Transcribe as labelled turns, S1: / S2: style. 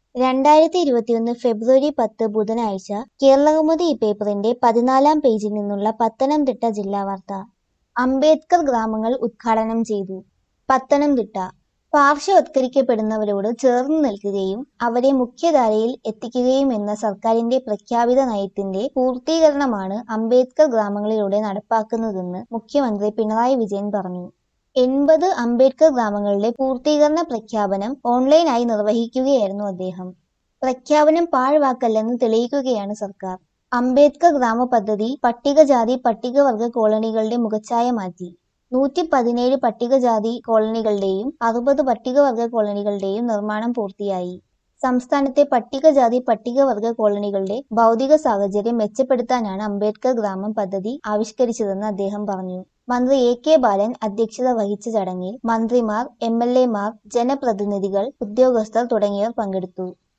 S1: രണ്ടായിരത്തി ഇരുപത്തിയൊന്ന് ഫെബ്രുവരി പത്ത് ബുധനാഴ്ച കേരളകൗമുദി ഈ പേപ്പറിന്റെ പതിനാലാം പേജിൽ നിന്നുള്ള പത്തനംതിട്ട ജില്ലാ വാർത്ത അംബേദ്കർ ഗ്രാമങ്ങൾ ഉദ്ഘാടനം ചെയ്തു പത്തനംതിട്ട പാർശ്വവത്കരിക്കപ്പെടുന്നവരോട് ചേർന്നു നിൽക്കുകയും അവരെ മുഖ്യധാരയിൽ എത്തിക്കുകയും എന്ന സർക്കാരിന്റെ പ്രഖ്യാപിത നയത്തിന്റെ പൂർത്തീകരണമാണ് അംബേദ്കർ ഗ്രാമങ്ങളിലൂടെ നടപ്പാക്കുന്നതെന്ന് മുഖ്യമന്ത്രി പിണറായി വിജയൻ പറഞ്ഞു എൺപത് അംബേദ്കർ ഗ്രാമങ്ങളുടെ പൂർത്തീകരണ പ്രഖ്യാപനം ഓൺലൈനായി നിർവഹിക്കുകയായിരുന്നു അദ്ദേഹം പ്രഖ്യാപനം പാഴ്വാക്കല്ലെന്ന് തെളിയിക്കുകയാണ് സർക്കാർ അംബേദ്കർ ഗ്രാമ പദ്ധതി പട്ടികജാതി പട്ടികവർഗ കോളനികളുടെ മുഖച്ഛായ മാറ്റി നൂറ്റി പതിനേഴ് പട്ടികജാതി കോളനികളുടെയും അറുപത് പട്ടികവർഗ കോളനികളുടെയും നിർമ്മാണം പൂർത്തിയായി സംസ്ഥാനത്തെ പട്ടികജാതി പട്ടികവർഗ കോളനികളുടെ ഭൗതിക സാഹചര്യം മെച്ചപ്പെടുത്താനാണ് അംബേദ്കർ ഗ്രാമം പദ്ധതി ആവിഷ്കരിച്ചതെന്ന് അദ്ദേഹം പറഞ്ഞു മന്ത്രി എ കെ ബാലൻ അധ്യക്ഷത വഹിച്ച ചടങ്ങിൽ മന്ത്രിമാർ എം എൽ എമാർ ജനപ്രതിനിധികൾ ഉദ്യോഗസ്ഥർ തുടങ്ങിയവർ പങ്കെടുത്തു